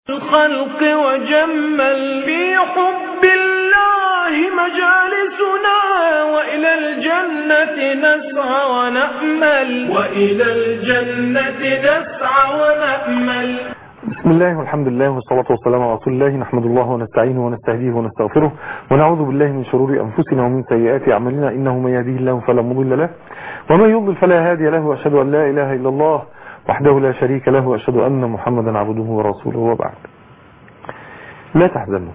الخلق وجمل في حب الله مجالسنا وإلى الجنة نسعى ونأمل وإلى الجنة نسعى ونأمل بسم الله والحمد لله والصلاة والسلام على رسول الله نحمد الله ونستعينه ونستهديه ونستغفره ونعوذ بالله من شرور أنفسنا ومن سيئات أعمالنا إنه من يهديه الله فلا مضل له ومن يضلل فلا هادي له وأشهد أن لا إله إلا الله وحده لا شريك له وأشهد أن محمدا عبده ورسوله وبعد لا تحزنوا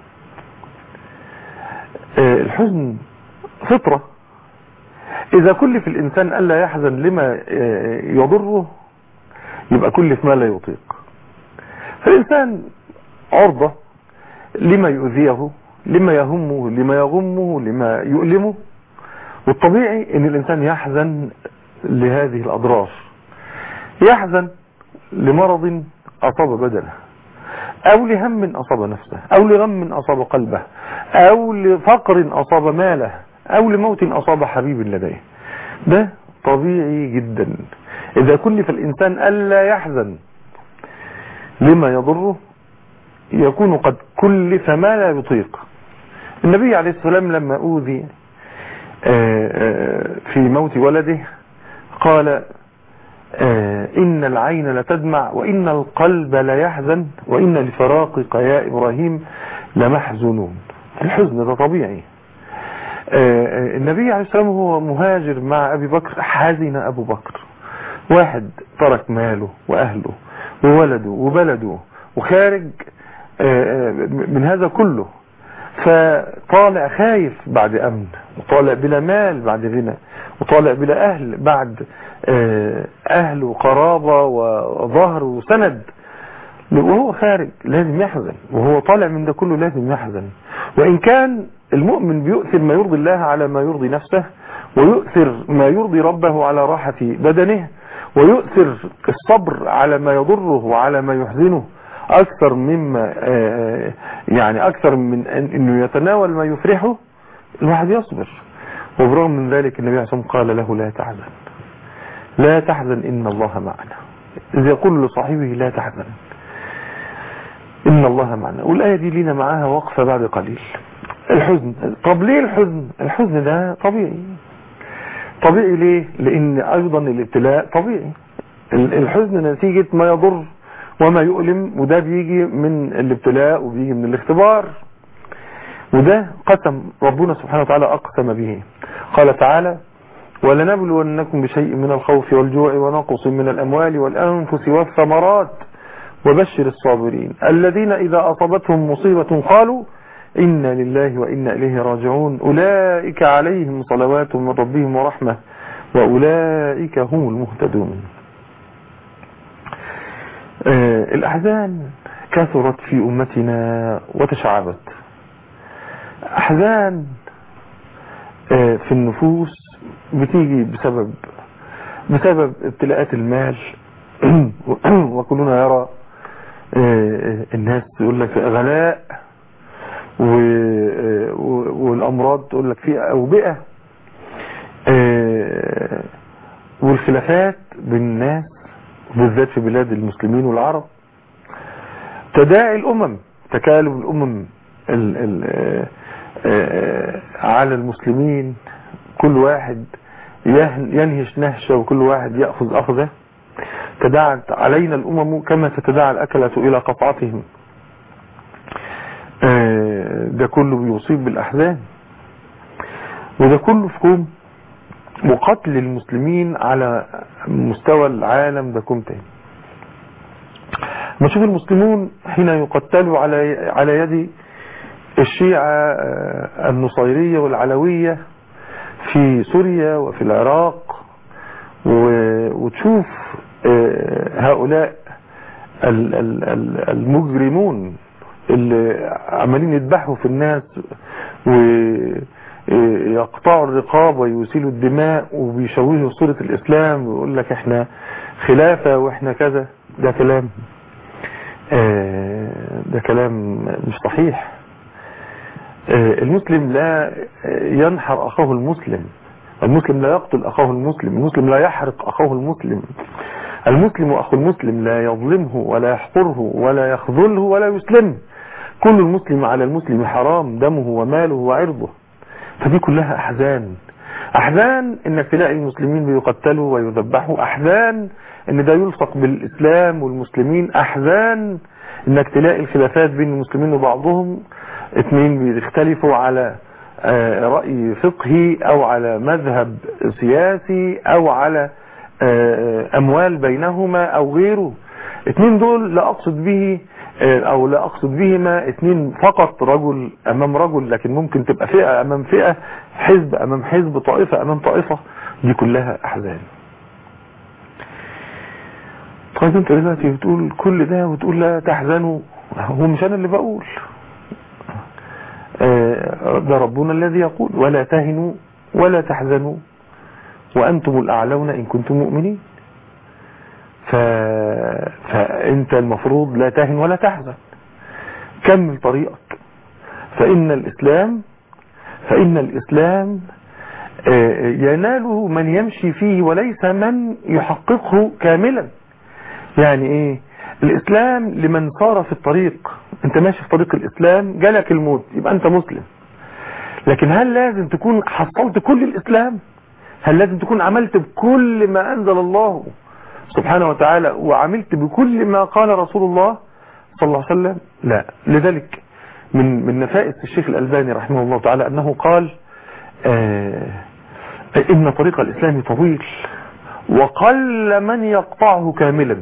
آه، الحزن فطرة إذا كلف الإنسان ألا يحزن لما آه، يضره يبقى كلف ما لا يطيق فالإنسان عرضة لما يؤذيه لما يهمه لما يغمه لما يؤلمه والطبيعي ان الانسان يحزن لهذه الاضرار يحزن لمرض اصاب بدنه او لهم اصاب نفسه او لغم اصاب قلبه او لفقر اصاب ماله او لموت اصاب حبيب لديه ده طبيعي جدا اذا كلف الانسان الا يحزن لما يضره يكون قد كلف ما لا يطيق النبي عليه السلام لما أوذي في موت ولده قال إن العين لتدمع وإن القلب ليحزن وإن لفراقك يا إبراهيم لمحزونون الحزن ده طبيعي النبي عليه السلام هو مهاجر مع أبي بكر حزن أبو بكر واحد ترك ماله وأهله وولده وبلده وخارج من هذا كله فطالع خايف بعد أمن وطالع بلا مال بعد غنى وطالع بلا أهل بعد أهل وقرابة وظهر وسند وهو خارج لازم يحزن وهو طالع من ده كله لازم يحزن وإن كان المؤمن بيؤثر ما يرضي الله على ما يرضي نفسه ويؤثر ما يرضي ربه على راحة بدنه ويؤثر الصبر على ما يضره وعلى ما يحزنه أكثر مما يعني أكثر من أنه يتناول ما يفرحه الواحد يصبر وبرغم من ذلك النبي عليه الصلاة والسلام قال له لا تحزن لا تحزن إن الله معنا إذ يقول لصاحبه لا تحزن إن الله معنا والآية دي لنا معاها وقفة بعد قليل الحزن طب ليه الحزن الحزن ده طبيعي طبيعي ليه لان ايضا الابتلاء طبيعي الحزن نتيجة ما يضر وما يؤلم وده بيجي من الابتلاء وبيجي من الاختبار وده قسم ربنا سبحانه وتعالى اقسم به قال تعالى ولنبلونكم بشيء من الخوف والجوع ونقص من الاموال والانفس والثمرات وبشر الصابرين الذين اذا اصابتهم مصيبة قالوا إنا لله وإنا إليه راجعون أولئك عليهم صلوات من ربهم ورحمة وأولئك هم المهتدون آه الأحزان كثرت في أمتنا وتشعبت أحزان آه في النفوس بتيجي بسبب بسبب ابتلاءات المال وكلنا يرى آه الناس يقول لك غلاء والامراض تقول لك في اوبئة والخلافات بين الناس بالذات في بلاد المسلمين والعرب تداعي الامم تكالب الامم ال ال على المسلمين كل واحد ينهش نهشة وكل واحد يأخذ أخذه تداعت علينا الأمم كما تتداعى الأكلة إلى قطعتهم ده كله بيصيب بالأحزان وده كله في كوم وقتل المسلمين على مستوى العالم ده كوم تاني ما شوف المسلمون حين يقتلوا على على يد الشيعة النصيرية والعلوية في سوريا وفي العراق وتشوف هؤلاء المجرمون اللي عمالين يذبحوا في الناس ويقطعوا الرقاب ويسيلوا الدماء وبيشوهوا صورة الإسلام ويقول لك احنا خلافة واحنا كذا ده كلام ده كلام مش صحيح المسلم لا ينحر أخاه المسلم المسلم لا يقتل أخاه المسلم المسلم لا يحرق أخاه المسلم المسلم أخو المسلم لا يظلمه ولا يحقره ولا يخذله ولا يسلمه كل المسلم على المسلم حرام دمه وماله وعرضه فدي كلها أحزان أحزان إنك تلاقي المسلمين بيقتلوا ويذبحوا أحزان إن ده يلصق بالإسلام والمسلمين أحزان إنك تلاقي الخلافات بين المسلمين وبعضهم اثنين بيختلفوا على رأي فقهي أو على مذهب سياسي أو على أموال بينهما أو غيره اثنين دول لا أقصد به او لا اقصد بهما اتنين فقط رجل امام رجل لكن ممكن تبقى فئة امام فئة حزب امام حزب طائفة امام طائفة دي كلها احزان طيب انت دلوقتي بتقول كل ده وتقول لا تحزنوا هو مش انا اللي بقول ده ربنا الذي يقول ولا تهنوا ولا تحزنوا وانتم الاعلون ان كنتم مؤمنين ف... فانت المفروض لا تهن ولا تحزن كمل طريقك فإن الإسلام فإن الإسلام يناله من يمشي فيه وليس من يحققه كاملا يعني ايه الإسلام لمن صار في الطريق انت ماشي في طريق الإسلام جالك الموت يبقى انت مسلم لكن هل لازم تكون حصلت كل الإسلام هل لازم تكون عملت بكل ما أنزل الله سبحانه وتعالى وعملت بكل ما قال رسول الله صلى الله عليه وسلم لا لذلك من من نفائس الشيخ الألباني رحمه الله تعالى أنه قال آه إن طريق الإسلام طويل وقل من يقطعه كاملا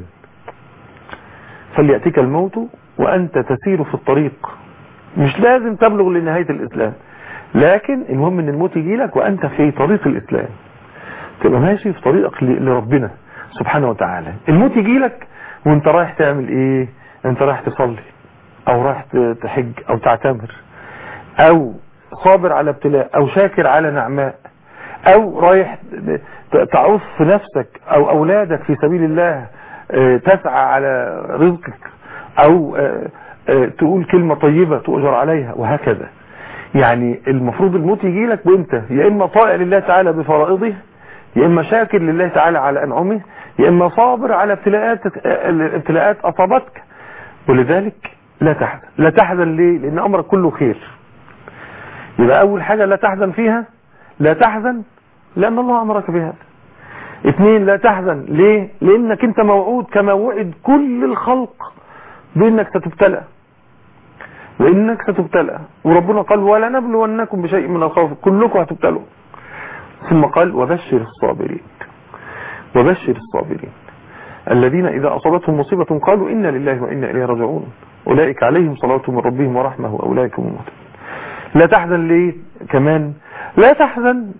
فليأتيك الموت وأنت تسير في الطريق مش لازم تبلغ لنهاية الإسلام لكن المهم ان الموت يجي لك وأنت في طريق الإسلام تبقى ماشي في طريقك لربنا سبحانه وتعالى الموت يجي لك وانت رايح تعمل ايه انت رايح تصلي او رايح تحج او تعتمر او صابر على ابتلاء او شاكر على نعماء او رايح تعوف نفسك او اولادك في سبيل الله تسعى على رزقك او تقول كلمة طيبة تؤجر عليها وهكذا يعني المفروض الموت يجي لك وانت يا اما طائع لله تعالى بفرائضه يا اما شاكر لله تعالى على انعمه يا اما صابر على ابتلاءات الابتلاءات اصابتك ولذلك لا تحزن لا تحزن ليه لان امرك كله خير يبقى اول حاجة لا تحزن فيها لا تحزن لان الله امرك بهذا اثنين لا تحزن ليه لانك انت موعود كما وعد كل الخلق بانك ستبتلى وانك ستبتلى وربنا قال ولا نبلونكم بشيء من الخوف كلكم هتبتلوا ثم قال وبشر الصابرين وبشر الصابرين الذين إذا أصابتهم مصيبة قالوا إنا لله وإنا إليه راجعون أولئك عليهم صلاة من ربهم ورحمة وأولئك هم المهتدون لا تحزن ليه كمان لا تحزن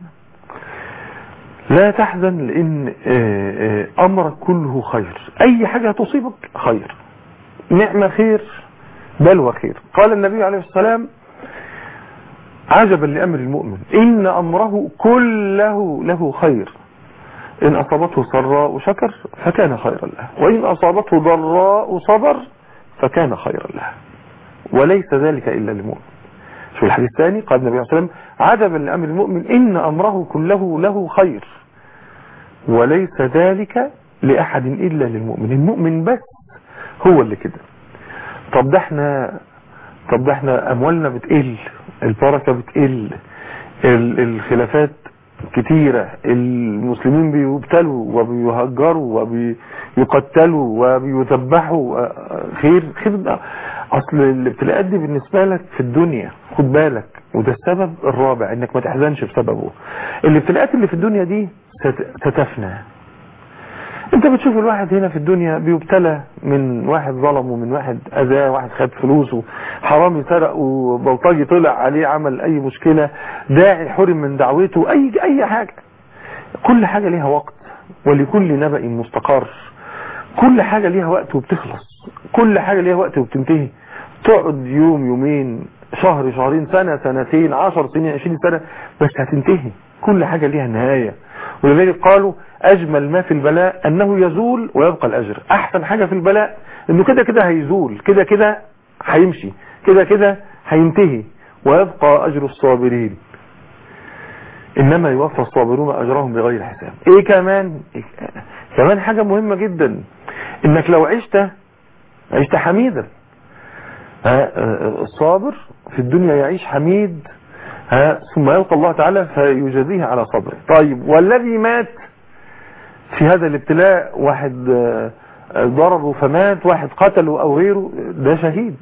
لا تحزن لأن أمرك كله خير أي حاجة تصيبك خير نعمة خير بلوى خير قال النبي عليه السلام عجبا لأمر المؤمن إن أمره كله له خير إن أصابته سراء شكر فكان خيرا له وإن أصابته ضراء صبر فكان خيرا له وليس ذلك إلا للمؤمن شو الحديث الثاني قال النبي عليه الصلاة والسلام عجبا لأمر المؤمن إن أمره كله له خير وليس ذلك لأحد إلا للمؤمن المؤمن بس هو اللي كده طب ده احنا طب ده احنا أموالنا بتقل البركة بتقل الخلافات كتيرة المسلمين بيبتلوا وبيهجروا وبيقتلوا وبيذبحوا خير خير اصل الابتلاءات دي بالنسبة لك في الدنيا خد بالك وده السبب الرابع انك ما تحزنش بسببه الابتلاءات اللي في الدنيا دي ستفنى انت بتشوف الواحد هنا في الدنيا بيبتلى من واحد ظلمه من واحد اذاه واحد خد فلوسه حرامي سرق وبلطجي طلع عليه عمل اي مشكلة داعي حرم من دعوته اي اي حاجة كل حاجة ليها وقت ولكل نبأ مستقر كل حاجة ليها وقت وبتخلص كل حاجة ليها وقت وبتنتهي تقعد يوم يومين شهر شهرين سنة سنتين عشر سنين عشرين سنة بس هتنتهي كل حاجة ليها نهاية ولذلك قالوا اجمل ما في البلاء انه يزول ويبقى الاجر احسن حاجة في البلاء انه كده كده هيزول كده كده هيمشي كده كده هينتهي ويبقى اجر الصابرين انما يوفى الصابرون اجرهم بغير حساب ايه كمان إيه كمان حاجة مهمة جدا انك لو عشت عشت حميدا الصابر في الدنيا يعيش حميد ها ثم يلقى الله تعالى فيجازيه على صبره طيب والذي مات في هذا الابتلاء واحد ضربه فمات واحد قتله او غيره ده شهيد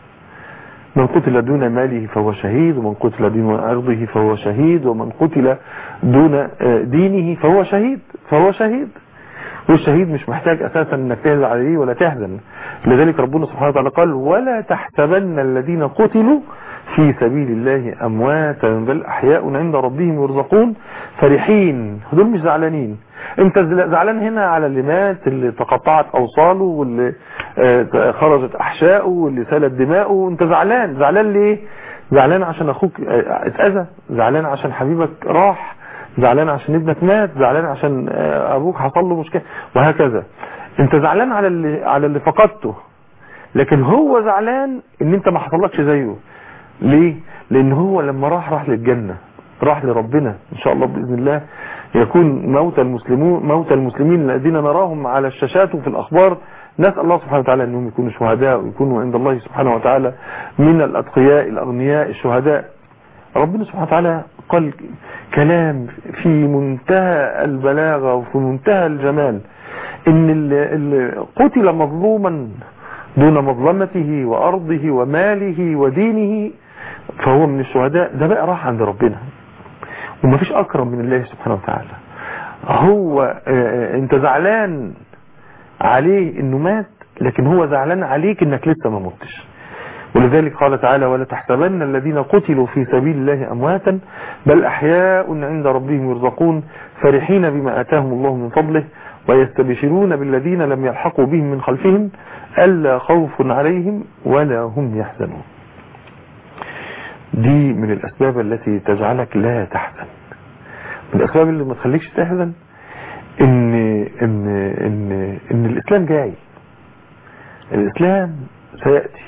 من قتل دون ماله فهو شهيد ومن قتل دون عرضه فهو شهيد ومن قتل دون دينه فهو شهيد فهو شهيد والشهيد مش محتاج اساسا انك تهزع عليه ولا تحزن لذلك ربنا سبحانه وتعالى قال ولا تحسبن الذين قتلوا في سبيل الله امواتا بل احياء عند ربهم يرزقون فرحين دول مش زعلانين انت زعلان هنا على اللي مات اللي تقطعت اوصاله واللي خرجت احشائه واللي سالت دماؤه انت زعلان زعلان ليه زعلان عشان اخوك اتاذى زعلان عشان حبيبك راح زعلان عشان ابنك مات زعلان عشان ابوك حصل له مشكله وهكذا انت زعلان على اللي على اللي فقدته لكن هو زعلان ان انت ما حصلكش زيه ليه لان هو لما راح راح للجنة راح لربنا ان شاء الله باذن الله يكون موت المسلمون موت المسلمين الذين نراهم على الشاشات وفي الاخبار نسال الله سبحانه وتعالى انهم يكونوا شهداء ويكونوا عند الله سبحانه وتعالى من الاتقياء الاغنياء الشهداء ربنا سبحانه وتعالى قال كلام في منتهى البلاغه وفي منتهى الجمال ان اللي قتل مظلوما دون مظلمته وارضه وماله ودينه فهو من الشهداء ده بقى راح عند ربنا ومفيش اكرم من الله سبحانه وتعالى هو اه انت زعلان عليه انه مات لكن هو زعلان عليك انك لسه ما متش ولذلك قال تعالى ولا تحسبن الذين قتلوا في سبيل الله امواتا بل احياء عند ربهم يرزقون فرحين بما اتاهم الله من فضله ويستبشرون بالذين لم يلحقوا بهم من خلفهم ألا خوف عليهم ولا هم يحزنون دي من الأسباب التي تجعلك لا تحزن من الأسباب اللي ما تخليكش تحزن إن, إن, إن, إن الإسلام جاي الإسلام سيأتي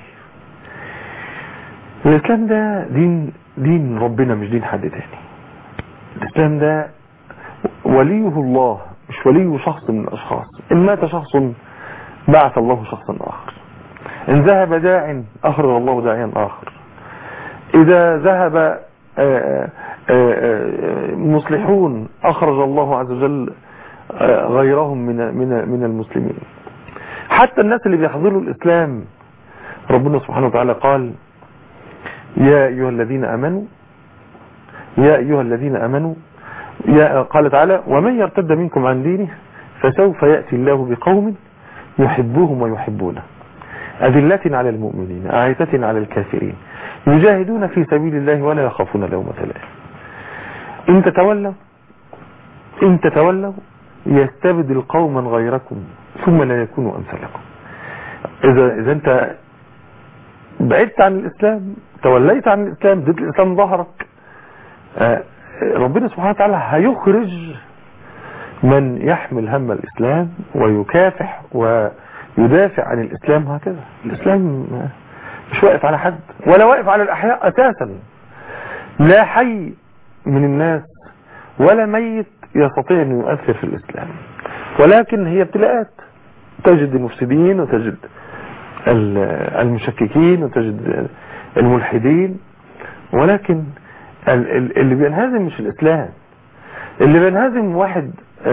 الإسلام ده دين دين ربنا مش دين حد تاني الإسلام ده وليه الله مش ولي شخص من الأشخاص إن مات شخص بعث الله شخصا آخر إن ذهب داع أخرج الله داعيا آخر إذا ذهب آآ آآ مصلحون أخرج الله عز وجل غيرهم من من من المسلمين حتى الناس اللي بيحضروا الإسلام ربنا سبحانه وتعالى قال يا أيها الذين أمنوا يا أيها الذين أمنوا يا قال تعالى ومن يرتد منكم عن دينه فسوف يأتي الله بقوم يحبوهم ويحبونه أذلة على المؤمنين أعزة على الكافرين يجاهدون في سبيل الله ولا يخافون لومة لائم إن تتولوا إن تتولوا يستبدل قوما غيركم ثم لا يكونوا أمثالكم إذا, إذا أنت بعدت عن الإسلام توليت عن الإسلام ضد الإسلام ظهرك ربنا سبحانه وتعالى هيخرج من يحمل هم الإسلام ويكافح ويدافع عن الإسلام هكذا الإسلام مش واقف على حد ولا واقف على الأحياء أساسا لا حي من الناس ولا ميت يستطيع أن يؤثر في الإسلام ولكن هي ابتلاءات تجد المفسدين وتجد المشككين وتجد الملحدين ولكن اللي بينهزم مش الإسلام اللي بينهزم واحد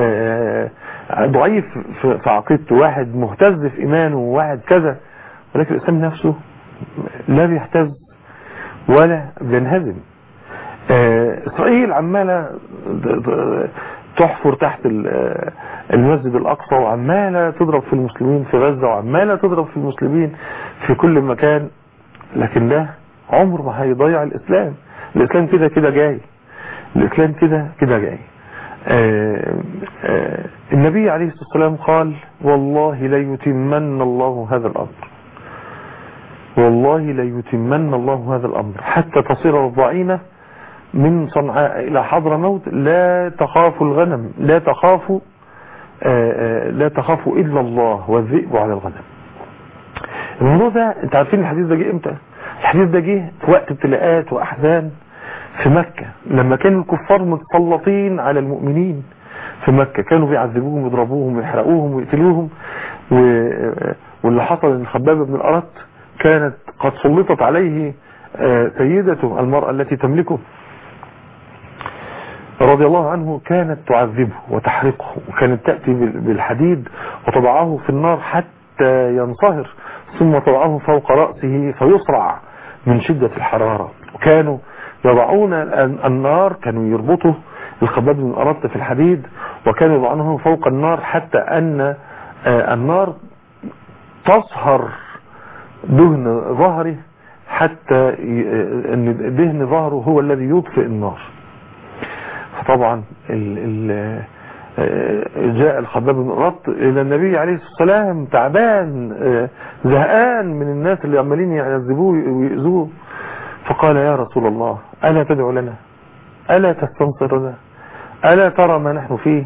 ضعيف في عقيدته واحد مهتز في إيمانه واحد كذا ولكن الإسلام نفسه لا بيهتز ولا بينهزم إسرائيل عمالة تحفر تحت المسجد الأقصى وعمالة تضرب في المسلمين في غزة وعمالة تضرب في المسلمين في كل مكان لكن ده عمر ما هيضيع الإسلام الإسلام كده كده جاي الإسلام كده كده جاي آآ آآ النبي عليه الصلاة والسلام قال والله ليتمن الله هذا الأمر والله ليتمن الله هذا الأمر حتى تصير الضعينة من صنعاء إلى حضر موت لا تخاف الغنم لا تخاف لا تخاف إلا الله والذئب على الغنم الموضوع ده انت عارفين الحديث ده جه امتى الحديث ده جه في وقت ابتلاءات وأحزان في مكة لما كان الكفار متسلطين على المؤمنين في مكة كانوا بيعذبوهم ويضربوهم ويحرقوهم ويقتلوهم و... واللي حصل ان خباب بن الأرت كانت قد سلطت عليه سيدته المرأة التي تملكه رضي الله عنه كانت تعذبه وتحرقه وكانت تأتي بالحديد وتضعه في النار حتى ينصهر ثم تضعه فوق رأسه فيصرع من شدة الحرارة وكانوا يضعون النار كانوا يربطوا الخباب بن الأرط في الحديد وكانوا يضعونه فوق النار حتى أن النار تصهر دهن ظهره حتى أن دهن ظهره هو الذي يطفئ النار فطبعا ال ال جاء الخباب بن الأرط إلى النبي عليه الصلاة والسلام تعبان زهقان من الناس اللي عمالين يعذبوه ويؤذوه فقال يا رسول الله ألا تدعو لنا ألا تستنصر لنا ألا ترى ما نحن فيه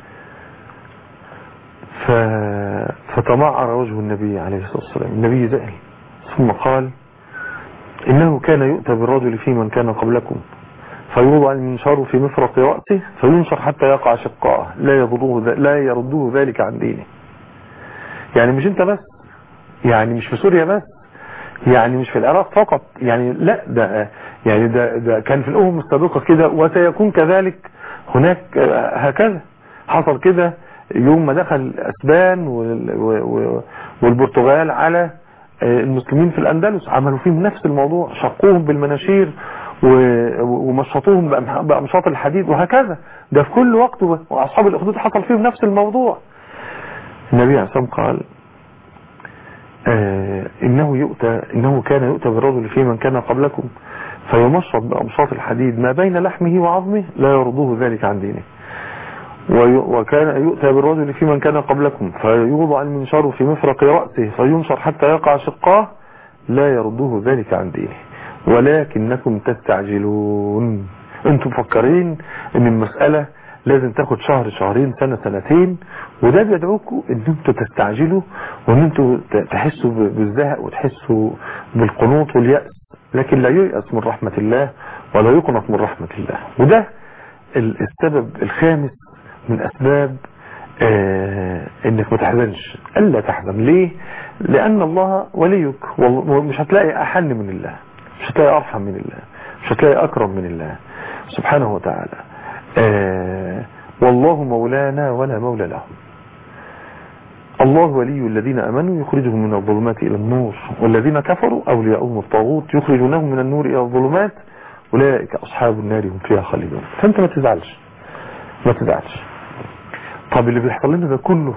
ف... فتمعر وجه النبي عليه الصلاة والسلام النبي زعل ثم قال إنه كان يؤتى بالرجل في من كان قبلكم فيوضع المنشار في مفرق رأسه فينشر حتى يقع شقاءه لا يضره لا يرده ذلك عن دينه يعني مش انت بس يعني مش في سوريا بس يعني مش في العراق فقط يعني لا ده يعني ده, ده كان في الأمم السابقة كده وسيكون كذلك هناك هكذا حصل كده يوم ما دخل أسبان والبرتغال على المسلمين في الأندلس عملوا فيهم نفس الموضوع شقوهم بالمناشير ومشطوهم بأمشاط الحديد وهكذا ده في كل وقت وأصحاب الأخدود حصل فيهم نفس الموضوع النبي عليه الصلاة والسلام قال آه إنه يؤتى إنه كان يؤتى بالرجل في من كان قبلكم فيمشط بأمشاط الحديد ما بين لحمه وعظمه لا يرضوه ذلك عن دينه وكان يؤتى بالرجل في من كان قبلكم فيوضع المنشار في مفرق رأسه فينشر حتى يقع شقاه لا يرضوه ذلك عن دينه ولكنكم تستعجلون انتم مفكرين ان المسألة لازم تاخد شهر شهرين سنة سنتين وده بيدعوكم ان انتوا تستعجلوا وان انتوا تحسوا بالزهق وتحسوا بالقنوط واليأس لكن لا ييأس من رحمة الله ولا يقنط من رحمة الله وده السبب الخامس من اسباب آه انك ما تحزنش الا تحزن ليه لان الله وليك ومش هتلاقي احن من الله مش هتلاقي ارحم من الله مش هتلاقي اكرم من الله سبحانه وتعالى آه والله مولانا ولا مولى لهم الله ولي الذين امنوا يخرجهم من الظلمات الى النور والذين كفروا اولياءهم الطاغوت يخرجونهم من النور الى الظلمات اولئك اصحاب النار هم فيها خالدون فانت ما تزعلش ما تزعلش طب اللي بيحصل لنا ده كله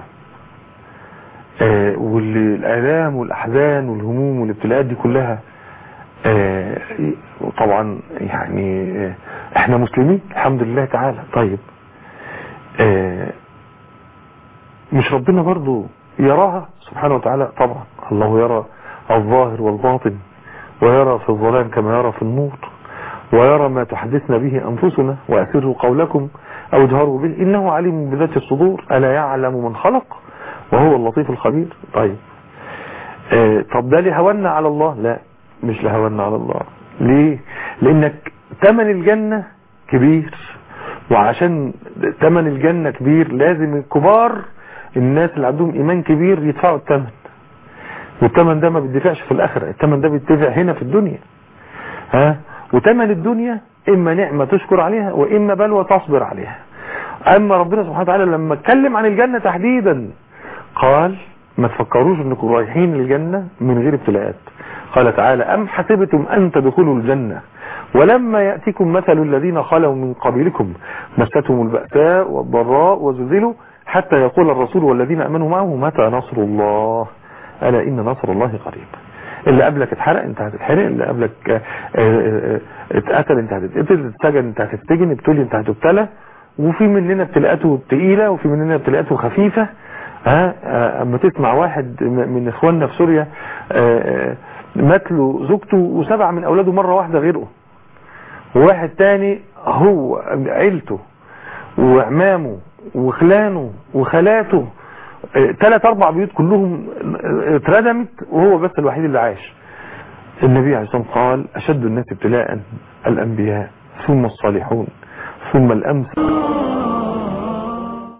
آه واللي الالام والاحزان والهموم والابتلاءات دي كلها آه طبعا يعني آه احنا مسلمين الحمد لله تعالى طيب آه مش ربنا برضو يراها سبحانه وتعالى طبعا الله يرى الظاهر والباطن ويرى في الظلام كما يرى في النور ويرى ما تحدثنا به أنفسنا وأسروا قولكم أو اجهروا به إنه عليم بذات الصدور ألا يعلم من خلق وهو اللطيف الخبير طيب آه طب ده لهونا على الله لا مش لهونا على الله ليه لانك تمن الجنة كبير وعشان تمن الجنة كبير لازم الكبار الناس اللي عندهم ايمان كبير يدفعوا الثمن والثمن ده ما بيدفعش في الاخرة الثمن ده بيدفع هنا في الدنيا ها وثمن الدنيا اما نعمة تشكر عليها واما بلوى تصبر عليها اما ربنا سبحانه وتعالى لما اتكلم عن الجنة تحديدا قال ما تفكروش انكم رايحين الجنة من غير ابتلاءات قال تعالى أم حسبتم أن تدخلوا الجنة ولما يأتيكم مثل الذين خلوا من قبلكم مستهم البأساء والضراء وزلزلوا حتى يقول الرسول والذين أمنوا معه متى نصر الله ألا إن نصر الله قريب اللي قبلك اتحرق انت هتتحرق اللي قبلك اتقتل انت هتتقتل اتسجن انت هتتسجن ابتلي انت هتبتلى وفي مننا ابتلاءاته تقيلة وفي مننا ابتلاءاته خفيفة ها اما تسمع واحد من اخواننا في سوريا مات له زوجته وسبعة من اولاده مرة واحدة غيره وواحد تاني هو عيلته وعمامه وخلانه وخالاته ثلاث اربع بيوت كلهم اتردمت وهو بس الوحيد اللي عاش النبي عليه الصلاة والسلام قال اشد الناس ابتلاء الانبياء ثم الصالحون ثم الامثل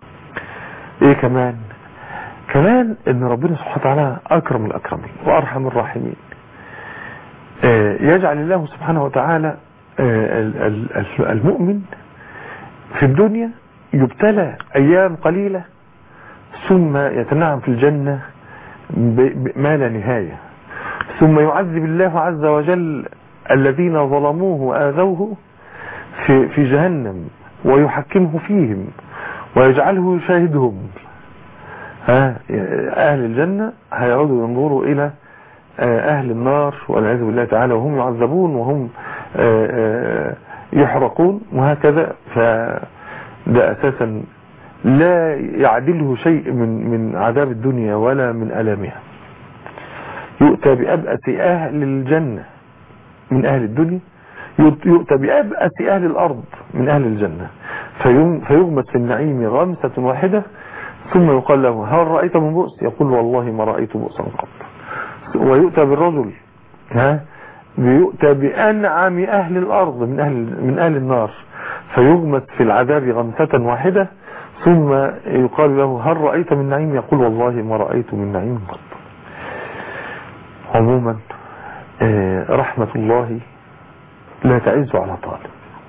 ايه كمان كمان ان ربنا سبحانه وتعالى اكرم الاكرمين وارحم الراحمين آه، يجعل الله سبحانه وتعالى آه، ال- ال- ال- المؤمن في الدنيا يبتلى ايام قليلة ثم يتنعم في الجنة ب- ب- ما لا نهاية ثم يعذب الله عز وجل الذين ظلموه وآذوه في, في جهنم ويحكمه فيهم ويجعله يشاهدهم ها أهل الجنة هيعودوا ينظروا إلى آه، أهل النار والعياذ بالله تعالى وهم يعذبون وهم آه، آه، يحرقون وهكذا فده أساسا لا يعدله شيء من من عذاب الدنيا ولا من ألامها يؤتى بأبأس أهل الجنة من أهل الدنيا يؤتى بأبأس أهل الأرض من أهل الجنة فيم- فيغمس في النعيم غمسة واحدة ثم يقال له هل رأيت من بؤس يقول والله ما رأيت بؤسا قط ويؤتى بالرجل ها بيؤتى بأنعم أهل الأرض من أهل, من أهل النار فيغمس في العذاب غمسة واحدة ثم يقال له هل رأيت من نعيم يقول والله ما رأيت من نعيم قط عموما آه، رحمة الله لا تعز على طالب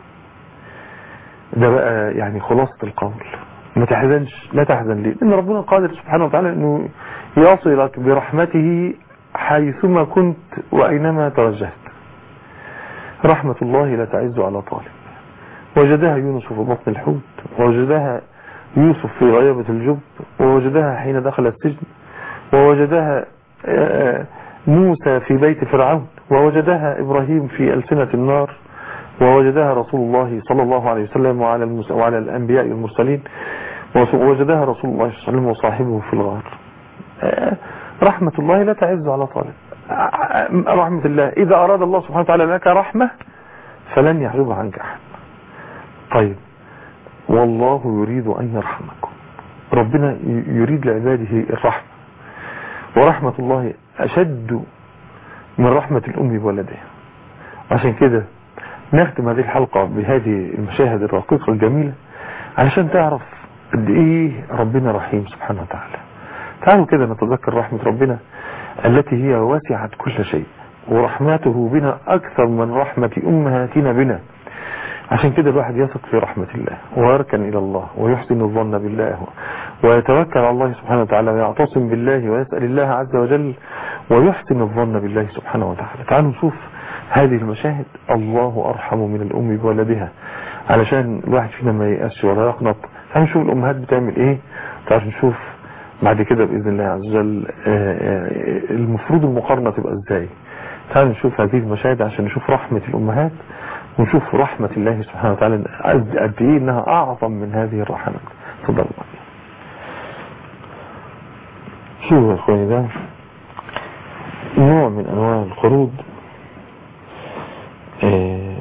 ده بقى يعني خلاصة القول ما تحزنش لا تحزن ليه لأن ربنا قادر سبحانه وتعالى أنه يصلك برحمته حيثما كنت وأينما توجهت رحمة الله لا تعز على طالب وجدها يونس في بطن الحوت ووجدها يوسف في غيابة الجب ووجدها حين دخل السجن ووجدها آه، موسى في بيت فرعون ووجدها إبراهيم في ألسنة النار ووجدها رسول الله صلى الله عليه وسلم وعلى, المس... وعلى الأنبياء المرسلين ووجدها رسول الله صلى الله عليه وسلم وصاحبه في الغار آه، رحمة الله لا تعز على طالب آه، رحمة الله إذا أراد الله سبحانه وتعالى لك رحمة فلن يحجبها عنك أحد طيب والله يريد أن يرحمكم ربنا ي- يريد لعباده الرحمة ورحمة الله أشد من رحمة الأم بولدها عشان كده نختم هذه الحلقة بهذه المشاهد الرقيقة الجميلة علشان تعرف قد إيه ربنا رحيم سبحانه وتعالى تعالوا كده نتذكر رحمة ربنا التي هي وسعت كل شيء ورحمته بنا أكثر من رحمة أمهاتنا بنا عشان كده الواحد يثق في رحمة الله ويركن إلى الله ويحسن الظن بالله ويتوكل على الله سبحانه وتعالى ويعتصم بالله ويسأل الله عز وجل ويحسن الظن بالله سبحانه وتعالى تعالوا نشوف هذه المشاهد الله أرحم من الأم بولدها علشان الواحد فينا ما ييأسش ولا يقنط تعالوا نشوف الأمهات بتعمل إيه تعالوا نشوف بعد كده بإذن الله عز وجل آه، آه، المفروض المقارنة تبقى إزاي تعالوا نشوف هذه المشاهد عشان نشوف رحمة الأمهات ونشوف رحمة الله سبحانه وتعالى قد قد ايه انها اعظم من هذه الرحمات تفضل شوفوا يا اخواني ده نوع من انواع القروض آه،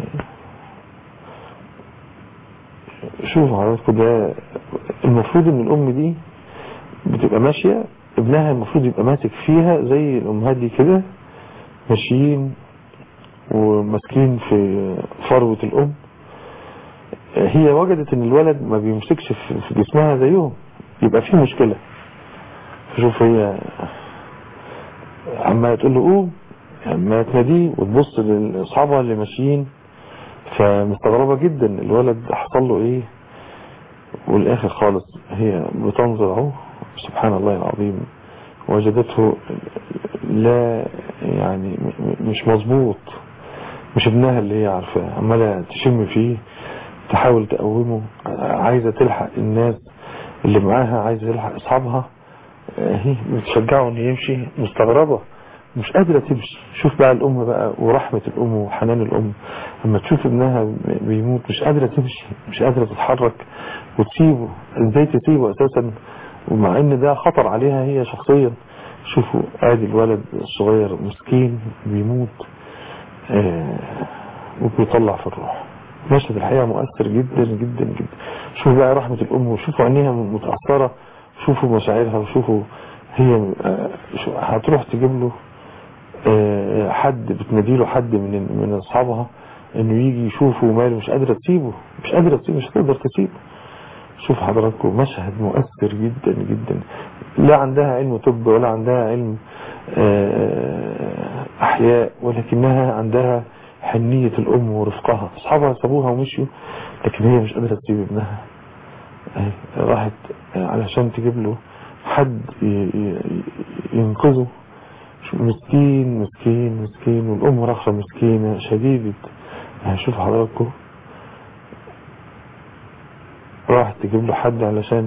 شوفوا حضراتكم ده المفروض ان الام دي بتبقى ماشية ابنها المفروض يبقى ماسك فيها زي الامهات دي كده ماشيين وماسكين في فروة الأم هي وجدت ان الولد ما بيمسكش في في جسمها زيهم يبقى في مشكلة شوف هي عمالة تقول له قوم عمالة تناديه وتبص لاصحابها اللي ماشيين فمستغربة جدا الولد حصل له ايه والاخر خالص هي بتنظر اهو سبحان الله العظيم وجدته لا يعني م- م- مش مظبوط مش ابنها اللي هي عارفاه عمالة تشم فيه تحاول تقومه عايزة تلحق الناس اللي معاها عايزة تلحق اصحابها آه، هي بتشجعه ان يمشي مستغربة مش قادرة تمشي شوف بقى الام بقى ورحمة الام وحنان الام لما تشوف ابنها بيموت مش قادرة تمشي مش قادرة تتحرك وتسيبه ازاي تسيبه اساسا ومع ان ده خطر عليها هي شخصيا شوفوا ادي الولد الصغير مسكين بيموت آه، وبيطلع في الروح مشهد الحقيقة مؤثر جدا جدا جدا شوفوا بقى رحمة الأم وشوفوا عينيها متأثرة شوفوا مشاعرها وشوفوا هي آه، شو- هتروح تجيب له آه، حد بتناديله حد من من أصحابها إنه يجي يشوفه وماله مش قادرة تسيبه مش قادرة تسيبه مش هتقدر تسيبه شوف حضراتكم مشهد مؤثر جدا جدا لا عندها علم طب ولا عندها علم أحياء ولكنها عندها حنية الأم ورفقها أصحابها سابوها ومشيوا لكن هي مش قادرة تسيب ابنها راحت علشان تجيب له حد ينقذه مسكين مسكين مسكين والأم رخرة مسكينة شديدة هشوف حضراتكم راحت تجيب له حد علشان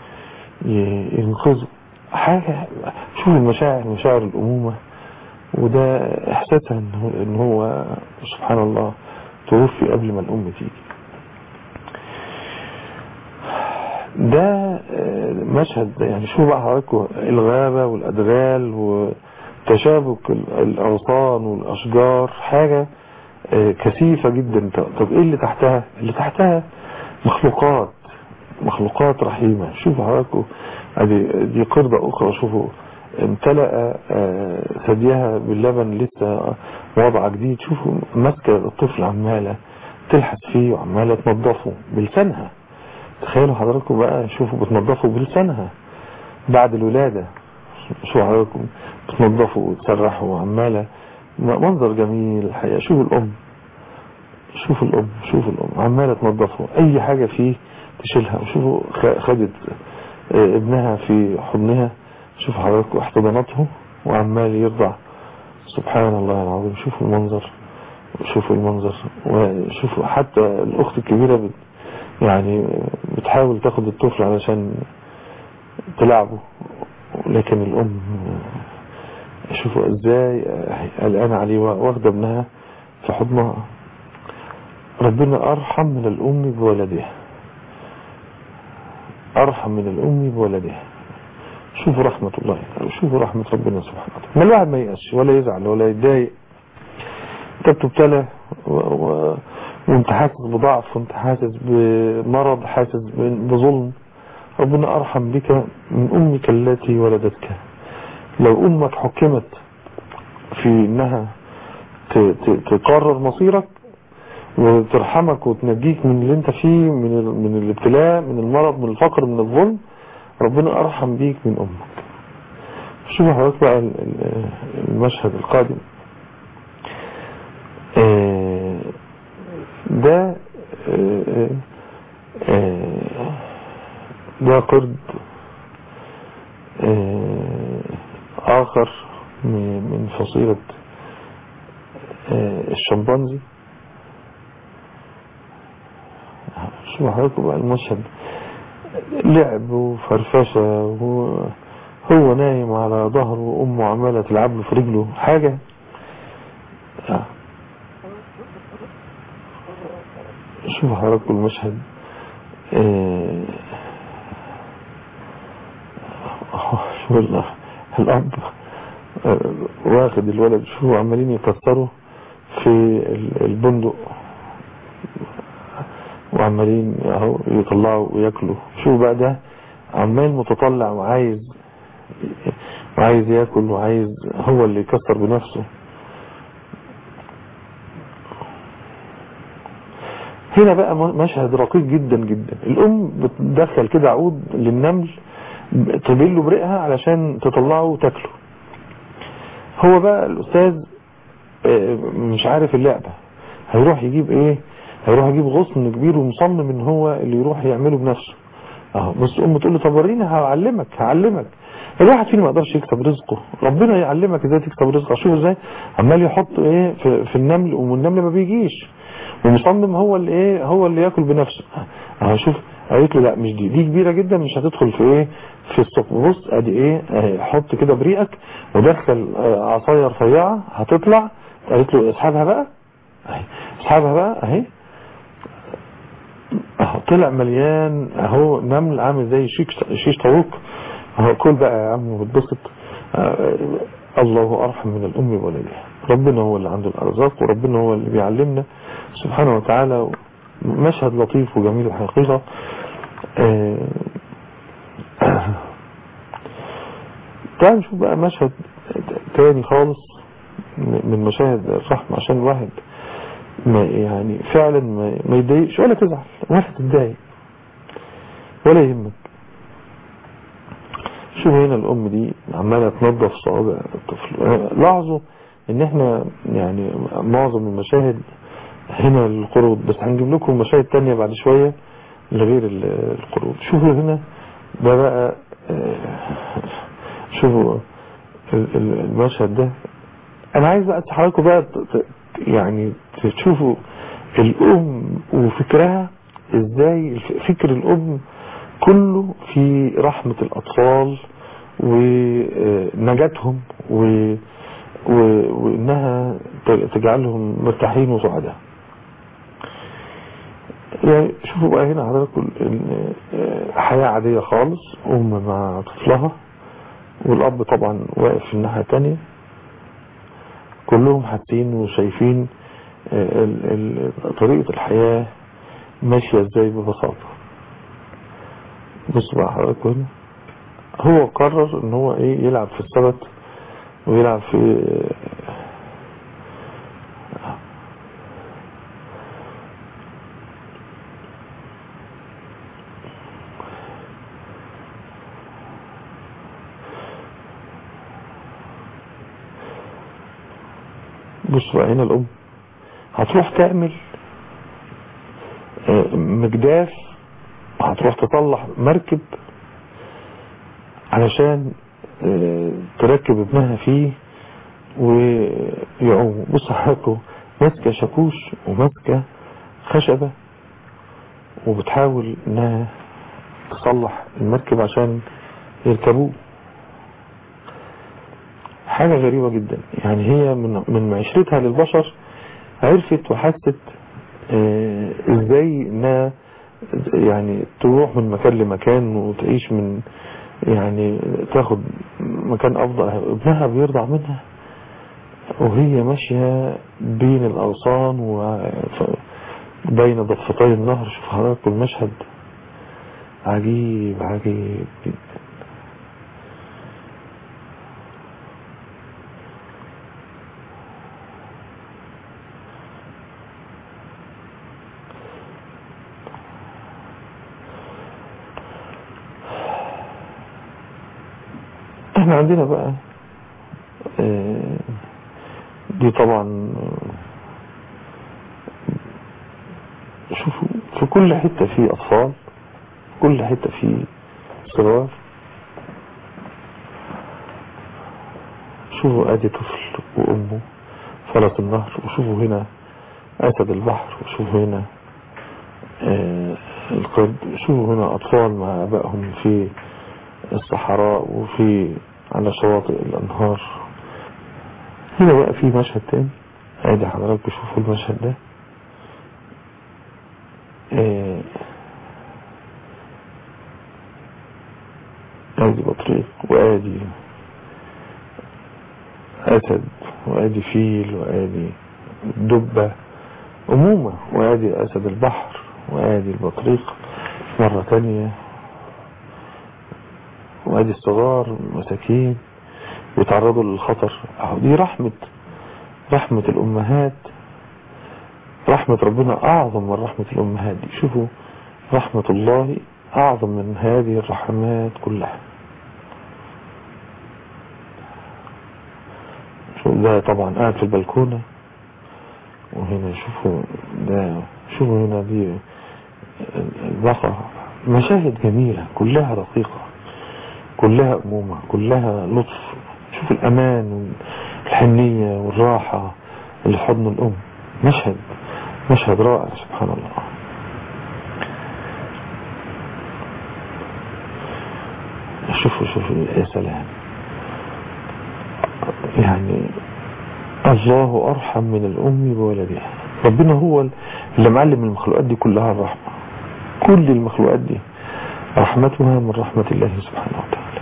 ينقذه حاجة شوف المشاعر مشاعر الأمومة وده إحساسها إن هو سبحان الله توفي قبل ما الأم تيجي ده مشهد يعني شوف بقى حضراتكم الغابة والأدغال وتشابك الأغصان والأشجار حاجة كثيفة جدا طب ايه اللي تحتها اللي تحتها مخلوقات مخلوقات رحيمة شوفوا حضراتكم دي قردة أخرى شوفوا امتلأ ثديها باللبن لسه وضع جديد شوفوا ماسكة الطفل عمالة تلحس فيه وعمالة تنظفه بلسانها تخيلوا حضراتكم بقى شوفوا بتنظفه بلسانها بعد الولادة شوفوا حضراتكم بتنظفه وتسرحه وعمالة منظر جميل الحقيقة شوفوا الأم شوفوا الأم شوفوا الأم عمالة تنظفه أي حاجة فيه تشيلها وشوفوا خدت ابنها في حضنها شوفوا حضراتكم احتضنته وعمال يرضع سبحان الله العظيم شوفوا المنظر شوفوا المنظر وشوفوا حتى الأخت الكبيرة بت يعني بتحاول تاخد الطفل علشان تلعبه لكن الأم شوفوا ازاي قلقانة عليه واخدة ابنها في حضنها ربنا أرحم من الأم بولدها أرحم من الأم بولدها شوفوا رحمة الله شوفوا رحمة ربنا سبحانه وتعالى ما الواحد ما يقاش ولا يزعل ولا يتضايق انت بتبتلى و... و... وانت حاسس بضعف وانت حاسس بمرض حاسس بظلم ربنا أرحم بك من أمك التي ولدتك لو أمك حكمت في انها تقرر مصيرك وترحمك وتنجيك من اللي انت فيه من من الابتلاء من المرض من الفقر من الظلم ربنا ارحم بيك من امك شوفوا حضرتك بقى المشهد القادم ده ده قرد اخر من فصيلة الشمبانزي شو حضراتكم بقى المشهد لعب وفرفشة وهو نايم على ظهره وامه عمالة تلعب له في رجله حاجة شوفوا حضراتكم المشهد شو الاب واخد الولد شو عمالين يكسروا في البندق وعمالين اهو يطلعوا وياكلوا شو بقى ده عمال متطلع وعايز وعايز ياكل وعايز هو اللي يكسر بنفسه هنا بقى مشهد رقيق جدا جدا الام بتدخل كده عود للنمل تبله بريقها علشان تطلعه وتاكله هو بقى الاستاذ مش عارف اللعبة هيروح يجيب ايه هيروح يجيب غصن كبير ومصمم ان هو اللي يروح يعمله بنفسه اهو بس امه تقول له طب وريني هعلمك هعلمك الواحد فينا ما يقدرش يكسب رزقه ربنا يعلمك ازاي تكسب رزقك شوف ازاي عمال يحط ايه في, في النمل والنمل ما بيجيش ومصمم هو اللي ايه هو اللي ياكل بنفسه اهو شوف قالت له لا مش دي دي كبيره جدا مش هتدخل في ايه في الثقب بص ادي ايه اهي حط كده بريقك ودخل عصايه رفيعه هتطلع قالت له اسحبها بقى اهي اسحبها بقى اهي اهو طلع مليان اهو نمل عامل زي شيش شيش طاووق اهو كل بقى يا عم وبتبسط الله ارحم من الام بولدها ربنا هو اللي عنده الارزاق وربنا هو اللي بيعلمنا سبحانه وتعالى مشهد لطيف وجميل الحقيقة تعال نشوف بقى مشهد تاني خالص من مشاهد الرحمة عشان الواحد ما يعني فعلا ما يضايقش ولا تزعل ولا تتضايق ولا يهمك شوف هنا الام دي عمالة تنظف صوابع الطفل لاحظوا ان احنا يعني معظم المشاهد هنا القرود بس هنجيب لكم مشاهد تانية بعد شوية لغير القرود شوفوا هنا ده بقى شوفوا المشهد ده انا عايز بقى تحركوا بقى يعني تشوفوا الام وفكرها ازاي فكر الام كله في رحمة الاطفال ونجاتهم و... و... وانها تجعلهم مرتاحين وسعداء يعني شوفوا بقى هنا حضراتكم حياة عادية خالص ام مع طفلها والاب طبعا واقف في الناحية التانية كلهم حاسين وشايفين طريقة الحياة ماشية ازاي ببساطة بص بقى حضراتكم هنا هو قرر ان هو ايه يلعب في السبت ويلعب في بص بقى هنا الام هتروح تعمل مجداف هتروح تطلع مركب علشان تركب ابنها فيه ويعوم بص حضراتكم ماسكه شاكوش وماسكه خشبة وبتحاول انها تصلح المركب عشان يركبوه حاجة غريبة جدا يعني هي من من معيشتها للبشر عرفت وحست اه ازاي انها يعني تروح من مكان لمكان وتعيش من يعني تاخد مكان افضل ابنها بيرضع منها وهي ماشية بين الاغصان وبين ضفتي النهر شوف حضراتكم المشهد عجيب عجيب جدا احنا عندنا بقى دي طبعا شوفوا في كل حتة في اطفال كل حتة في صغار شوفوا ادي طفل وامه فرس النهر وشوفوا هنا اسد البحر وشوفوا هنا القرد شوفوا هنا اطفال مع ابائهم في الصحراء وفي على شواطئ الانهار هنا بقى في مشهد تاني ادي حضراتكم شوفوا المشهد ده ادي بطريق وادي اسد وادي فيل وادي دبة امومة وادي اسد البحر وادي البطريق مرة تانية وادي الصغار مساكين بيتعرضوا للخطر اهو دي رحمة رحمة الامهات رحمة ربنا اعظم من رحمة الامهات دي شوفوا رحمة الله اعظم من هذه الرحمات كلها شوف ده طبعا قاعد في البلكونة وهنا شوفوا ده شوفوا هنا دي البقرة مشاهد جميلة كلها رقيقة كلها أمومة كلها لطف شوف الأمان والحنية والراحة اللي حضن الأم مشهد مشهد رائع سبحان الله شوفوا شوفوا يا سلام يعني الله أرحم من الأم بولدها ربنا هو اللي معلم المخلوقات دي كلها الرحمة كل المخلوقات دي رحمتها من رحمة الله سبحانه وتعالى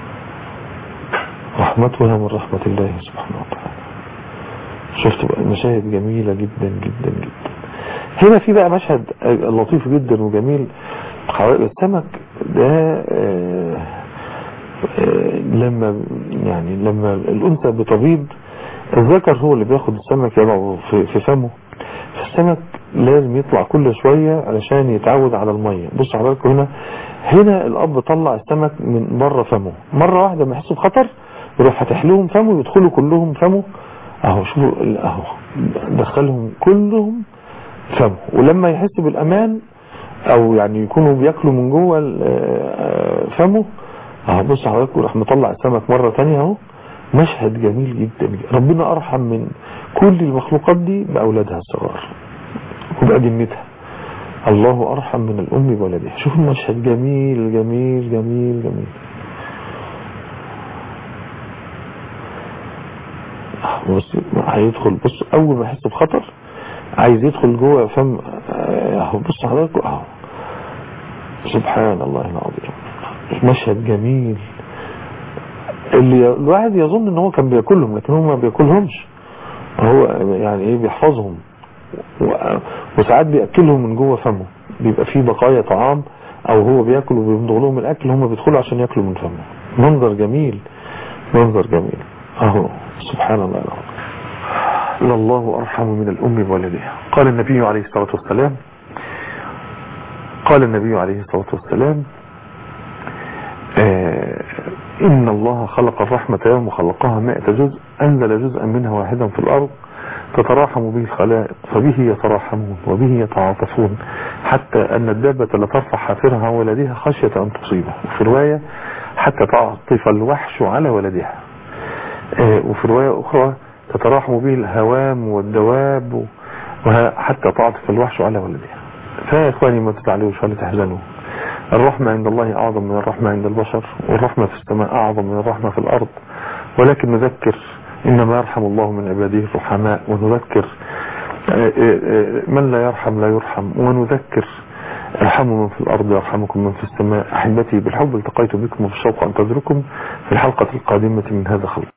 رحمتها من رحمة الله سبحانه وتعالى شفت بقى المشاهد جميلة جدا جدا جدا هنا في بقى مشهد لطيف جدا وجميل السمك ده آآ آآ لما يعني لما الأنثى بتبيض الذكر هو اللي بياخد السمك يضعه في, في فمه فالسمك لازم يطلع كل شوية علشان يتعود على المية بص حضراتكم هنا هنا الاب طلع السمك من بره فمه مرة واحدة ما يحسوا بخطر يروح فاتح لهم فمه ويدخلوا كلهم فمه اهو شوفوا ال- اهو دخلهم كلهم فمه ولما يحس بالامان او يعني يكونوا بياكلوا من جوه ال- آه، فمه اهو بص حضراتكم راح مطلع السمك مرة تانية اهو مشهد جميل جدا ربنا ارحم من كل المخلوقات دي باولادها الصغار وبأجنتها الله ارحم من الام بولدها شوف المشهد جميل جميل جميل جميل آه، بص هيدخل بص اول ما يحس بخطر عايز يدخل جوه فم آه، اهو بص حضراتكم اهو سبحان الله العظيم مشهد جميل اللي الواحد يظن ان هو كان بياكلهم لكن هو ما بياكلهمش هو يعني ايه بيحفظهم و- وساعات بياكلهم من جوه فمه بيبقى فيه بقايا طعام او هو بياكل وبيمضغ لهم الاكل هم بيدخلوا عشان ياكلوا من فمه منظر جميل منظر جميل اهو سبحان الله العظيم لله ارحم من الام بولدها قال النبي عليه الصلاه والسلام قال النبي عليه الصلاه والسلام آه، إن الله خلق الرحمة يوم خلقها مائة جزء أنزل جزءا منها واحدا في الأرض تتراحم به الخلائق فبه يتراحمون وبه يتعاطفون حتى أن الدابة لا ترفع حافرها عن ولدها خشية أن تصيبه وفي رواية حتى تعطف الوحش على ولدها آه، وفي رواية أخرى تتراحم به الهوام والدواب وه- حتى تعطف الوحش على ولدها فيا إخواني ما تزعلوش ولا تحزنوا الرحمة عند الله أعظم من الرحمة عند البشر والرحمة في السماء أعظم من الرحمة في الأرض ولكن نذكر إنما يرحم الله من عباده الرحماء ونذكر آه، آه، آه، من لا يرحم لا يرحم ونذكر ارحموا من في الأرض يرحمكم من في السماء أحبتي بالحب التقيت بكم وبالشوق أنتظركم في الحلقة القادمة من هذا خلق